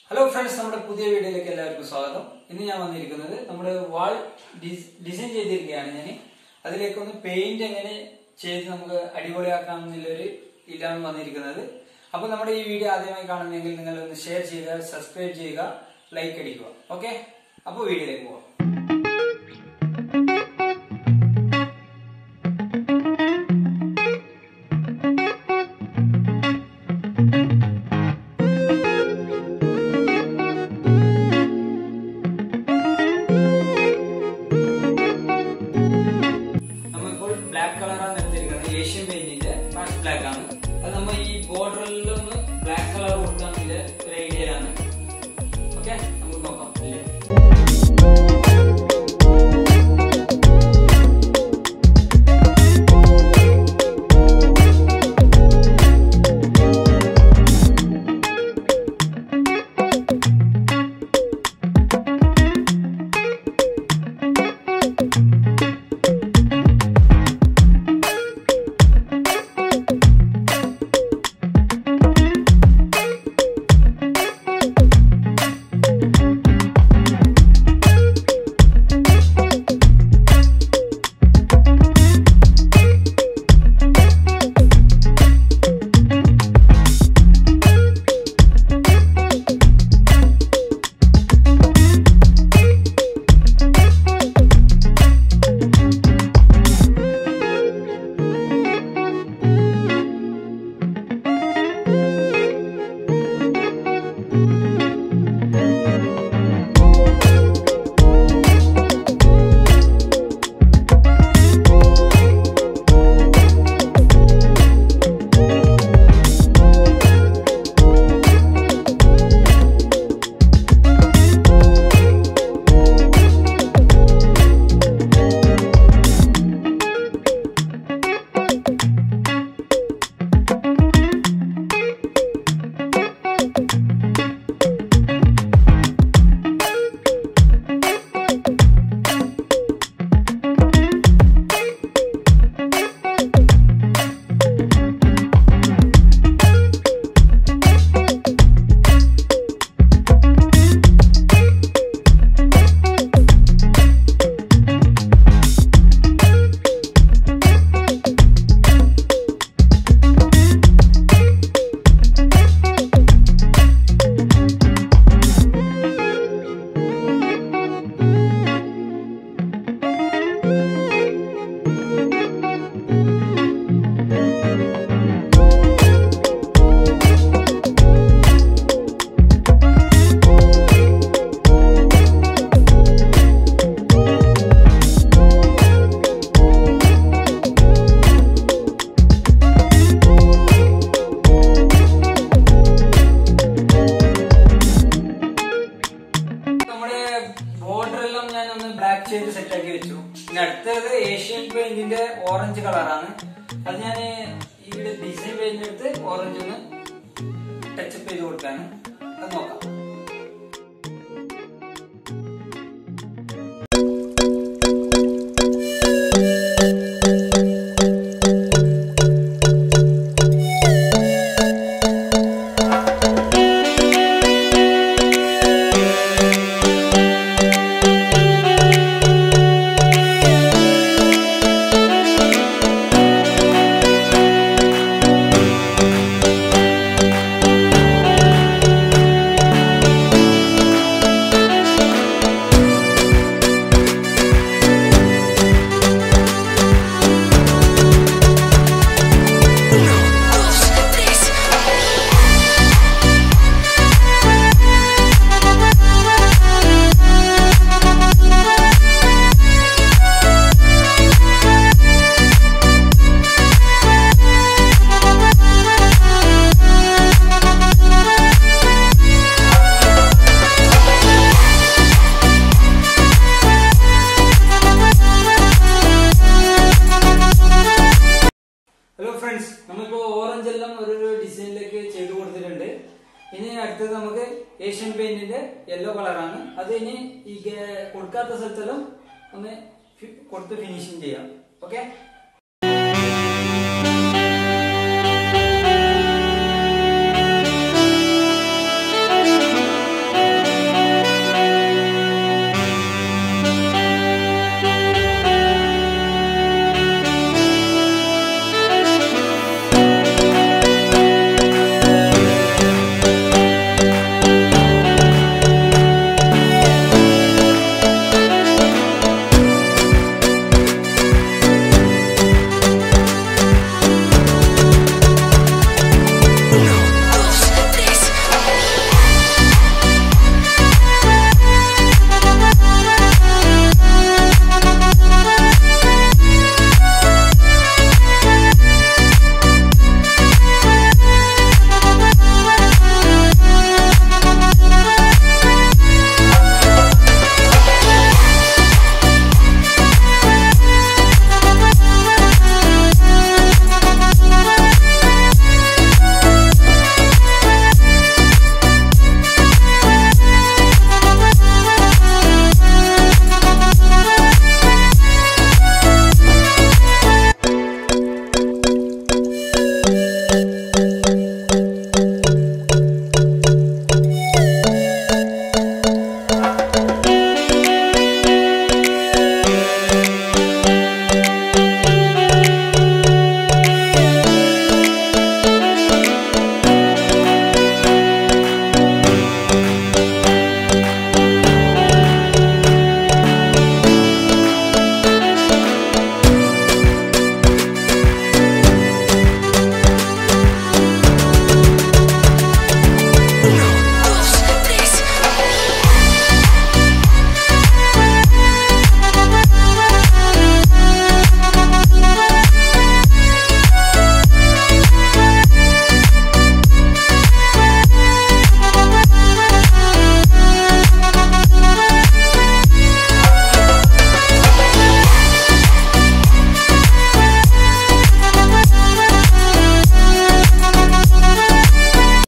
hello friends നമ്മുടെ പുതിയ വീഡിയോയിലേക്ക് എല്ലാവർക്കും സ്വാഗതം ഇന്ന് ഞാൻ വന്നിരിക്കുന്നത് നമ്മുടെ വാൾ ഡിസൈൻ ചെയ്തിരിക്കുകയാണ് ഞാൻ അതിലേക്കൊന്ന് പെയിന്റ് എങ്ങനെ ചെയ്ത് നമുക്ക് അടിപൊളിയാക്കാം എന്നുള്ളൊരു ഇല്ലാണ് വന്നിരിക്കുന്നത് അപ്പോൾ നമ്മുടെ ഈ വീഡിയോ ആദ്യമായി കാണുന്നെങ്കിൽ നിങ്ങൾ ഒന്ന് ഷെയർ ചെയ്യുക സബ്സ്ക്രൈബ് ചെയ്യുക ലൈക്ക് അടിക്കുക ഓക്കെ അപ്പോൾ വീഡിയോയിലേക്ക് പോവാം നമ്മളിപ്പോൾ ബ്ലാക്ക് കളറാണ് എടുത്തിരിക്കുന്നത് ഏഷ്യൻ പെയിന്റിന്റെ ഫാസ്റ്റ് ബ്ലാക്ക് ആണ് അത് നമ്മൾ ഈ ബോർഡറിലൊന്ന് ബ്ലാക്ക് കളർ കൊടുക്കാനുള്ള ഒരു ഐഡിയയിലാണ് ഓക്കെ നമുക്ക് നോക്കാം അല്ലേ നമ്മുടെ ബോർഡർ എല്ലാം ഞാൻ ഒന്ന് ബ്ലാക്ക് ചെയ്ത് സെറ്റ് ആക്കി വെച്ചു പിന്നെ അടുത്തത് ഏഷ്യൻ പെയിന്റിന്റെ ഓറഞ്ച് കളറാണ് അത് ഞാൻ ഇവിടെ ഡിസൈൻ പെയിന്റ് എടുത്ത് ഓറഞ്ച് ഒന്ന് ടച്ചപ്പ് ചെയ്ത് കൊടുക്കാണ് അത് നോക്കാം ഹലോ ഫ്രണ്ട്സ് നമ്മളിപ്പോ ഓറഞ്ച് എല്ലാം ഒരു ഡിസൈനിലേക്ക് ചെയ്തു കൊടുത്തിട്ടുണ്ട് ഇനി അടുത്തത് നമുക്ക് ഏഷ്യൻ പെയിന്റിന്റെ യെല്ലോ കളറാണ് അത് ഇനി ഈ ഗ- കൊടുക്കാത്ത സ്ഥലത്തെല്ലാം ഒന്ന് ഫി- കൊടുത്ത് ഫിനിഷിങ് ചെയ്യാം ഓക്കെ